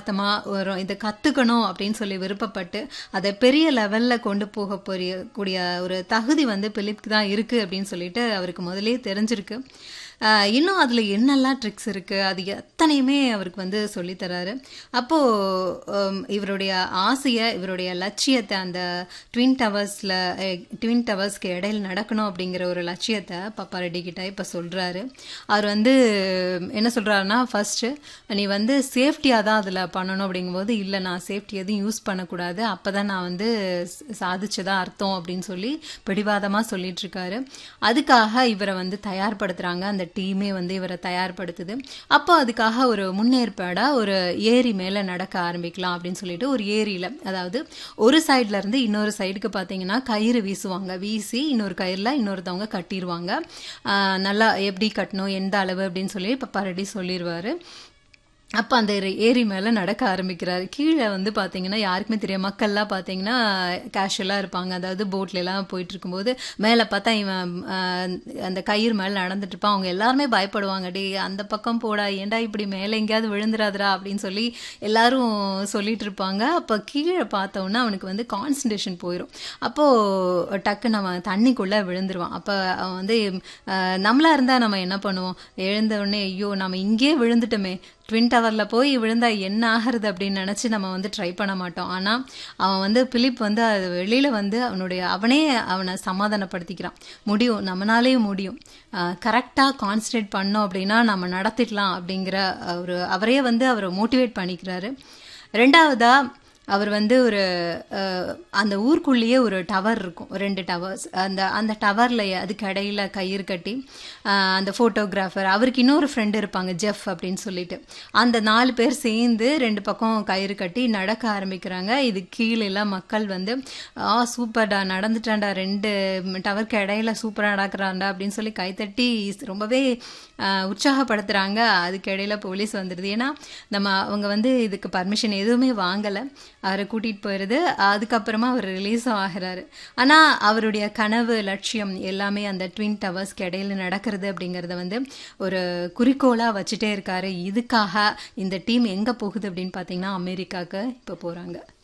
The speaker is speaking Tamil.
ஆத்மார்த்தமாக ஒரு இதை கற்றுக்கணும் அப்படின்னு சொல்லி விருப்பப்பட்டு அதை பெரிய லெவலில் கொண்டு போக போறிய கூடிய ஒரு தகுதி வந்து பிலிப்க்கு தான் இருக்குது அப்படின்னு சொல்லிட்டு அவருக்கு முதலே தெரிஞ்சிருக்கு ஆஹ் இன்னும் அதில் என்னெல்லாம் ட்ரிக்ஸ் இருக்குது அது எத்தனையுமே அவருக்கு வந்து சொல்லித்தராரு அப்போது இவருடைய ஆசையை இவருடைய லட்சியத்தை அந்த ட்வின் டவர்ஸில் ட்வின் டவர்ஸ்க்கு இடையில் நடக்கணும் அப்படிங்கிற ஒரு லட்சியத்தை பப்பா ரெட்டி கிட்ட இப்போ சொல்கிறாரு அவர் வந்து என்ன சொல்கிறாருன்னா ஃபஸ்ட்டு நீ வந்து சேஃப்டியாக தான் அதில் பண்ணணும் அப்படிங்கும்போது இல்லை நான் சேஃப்டி எதுவும் யூஸ் பண்ணக்கூடாது அப்போ தான் நான் வந்து சாதிச்சதா அர்த்தம் அப்படின்னு சொல்லி பிடிவாதமாக சொல்லிட்டு இருக்காரு அதுக்காக இவரை வந்து தயார்படுத்துகிறாங்க அந்த டீமே வந்து இவரை தயார்படுத்துது அப்போ அதுக்காக ஒரு முன்னேற்பாடாக ஒரு ஏரி மேலே நடக்க ஆரம்பிக்கலாம் அப்படின்னு சொல்லிட்டு ஒரு ஏரியில் அதாவது ஒரு சைட்ல இருந்து இன்னொரு சைடுக்கு பார்த்தீங்கன்னா கயிறு வீசுவாங்க வீசி இன்னொரு கயிறில் இன்னொருத்தவங்க கட்டிடுவாங்க ஆஹ் நல்லா எப்படி கட்டணும் எந்த அளவு அப்படின்னு சொல்லி இப்போ பரடி சொல்லிடுவாரு அப்போ அந்த ஏரி- ஏரி மேலே நடக்க ஆரம்பிக்கிறாரு கீழே வந்து பார்த்தீங்கன்னா யாருக்குமே தெரியும் மக்கள்லாம் பார்த்தீங்கன்னா கேஷுவலாக இருப்பாங்க அதாவது போட்ல எல்லாம் போயிட்டு இருக்கும்போது மேலே பார்த்தா இவன் ஆஹ், அந்த கயிறு மேலே நடந்துட்டு இருப்பான் அவங்க எல்லாருமே பயப்படுவாங்க டே அந்த பக்கம் போடா ஏன்டா இப்படி மேலே எங்கேயாவது விழுந்துராதுடா அப்படின்னு சொல்லி எல்லாரும் சொல்லிட்டு இருப்பாங்க அப்போ கீழே பார்த்தோன்னா அவனுக்கு வந்து கான்சன்ட்ரேஷன் போயிடும் அப்போது டக்குன்னு அவன் தண்ணிக்குள்ளே விழுந்துருவான் அப்போ அவன் வந்து ஆஹ், நம்மளா இருந்தால் நம்ம என்ன பண்ணுவோம் எழுந்த உடனே ஐயோ நம்ம இங்கேயே விழுந்துட்டோமே ட்வின் டவரில் போய் விழுந்தா என்ன ஆகிறது அப்படின்னு நினச்சி நம்ம வந்து ட்ரை பண்ண மாட்டோம் ஆனால் அவன் வந்து பிலிப் வந்து அது வெளியில் வந்து அவனுடைய அவனே அவனை சமாதானப்படுத்திக்கிறான் முடியும் நம்மளாலேயும் முடியும் கரெக்டாக கான்சன்ட்ரேட் பண்ணோம் அப்படின்னா நம்ம நடத்திடலாம் அப்படிங்கிற ஒரு அவரே வந்து அவரை மோட்டிவேட் பண்ணிக்கிறாரு ரெண்டாவதா அவர் வந்து ஒரு அஹ், அந்த ஊருக்குள்ளேயே ஒரு டவர் இருக்கும் ரெண்டு டவர்ஸ் அந்த அந்த டவரில் அதுக்கு இடையில கயிறு கட்டி அஹ், அந்த ஃபோட்டோகிராஃபர் அவருக்கு இன்னொரு ஃப்ரெண்டு இருப்பாங்க ஜெஃப் அப்படின்னு சொல்லிட்டு அந்த நாலு பேர் சேர்ந்து ரெண்டு பக்கம் கயிறு கட்டி நடக்க ஆரம்பிக்கிறாங்க இது கீழே எல்லாம் மக்கள் வந்து ஆ சூப்பர்டா நடந்துட்டான்டா ரெண்டு டவருக்கு இடையில சூப்பராக நடக்கிறான்டா அப்படின்னு சொல்லி கைத்தட்டி ரொம்பவே அஹ், உற்சாகப்படுத்துறாங்க அதுக்கு இடையில போலீஸ் வந்துடுது ஏன்னா நம்ம அவங்க வந்து இதுக்கு பர்மிஷன் எதுவுமே வாங்கலை அவரை கூட்டிகிட்டு போயிடுது அதுக்கப்புறமா அவர் ரிலீஸும் ஆகிறாரு ஆனால் அவருடைய கனவு லட்சியம் எல்லாமே அந்த ட்வின் டவர்ஸ்க்கு இடையில நடக்கிறது அப்படிங்கிறத வந்து ஒரு குறிக்கோளாக வச்சுட்டே இருக்காரு இதுக்காக இந்த டீம் எங்கே போகுது அப்படின்னு பார்த்தீங்கன்னா அமெரிக்காவுக்கு இப்போ போகிறாங்க